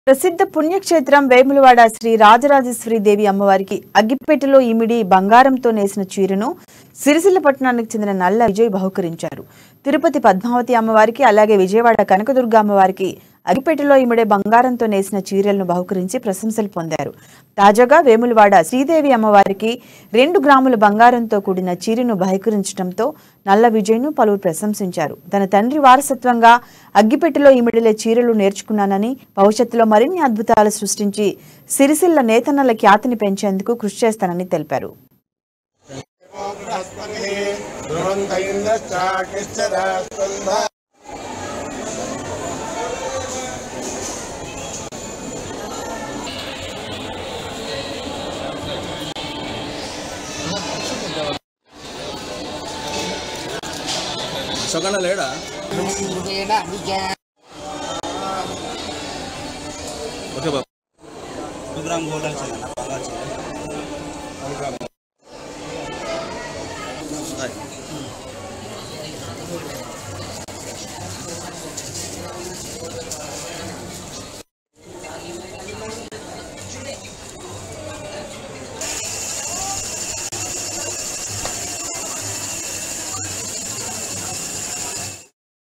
ప్రసిద్ధ పుణ్యక్షేత్రం వేములవాడ శ్రీ రాజరాజేశ్వరి దేవి అమ్మవారికి అగ్గిపెట్టెలో ఇమిడి బంగారంతో నేసిన చీరను సిరిసిల్ల పట్టణానికి చెందిన నల్ల విజయ్ బహుకరించారు తిరుపతి పద్మావతి అమ్మవారికి అలాగే విజయవాడ కనకదుర్గ అమ్మవారికి అగ్గిపెట్టెలో ఇమిడే బంగారంతో నేసిన చీరలను బహుకరించి ప్రశంసలు పొందారు తాజాగా వేములవాడ శ్రీదేవి అమ్మవారికి రెండు గ్రాముల బంగారంతో కూడిన చీరను బహుకరించడంతో నల్ల విజయ్ను పలువురు ప్రశంసించారు తన తండ్రి వారసత్వంగా అగ్గిపెట్టెలో ఇమిడిలే చీరలు నేర్చుకున్నానని భవిష్యత్తులో మరిన్ని అద్భుతాలు సృష్టించి సిరిసిల్ల నేతన్నల ఖ్యాతిని పెంచేందుకు కృషి చేస్తానని తెలిపారు సగణ లేడా ఓకే బాబు ప్రోగ్రామ్ గోల్డెన్ చైన్ బంగారు చైన్ హాయ్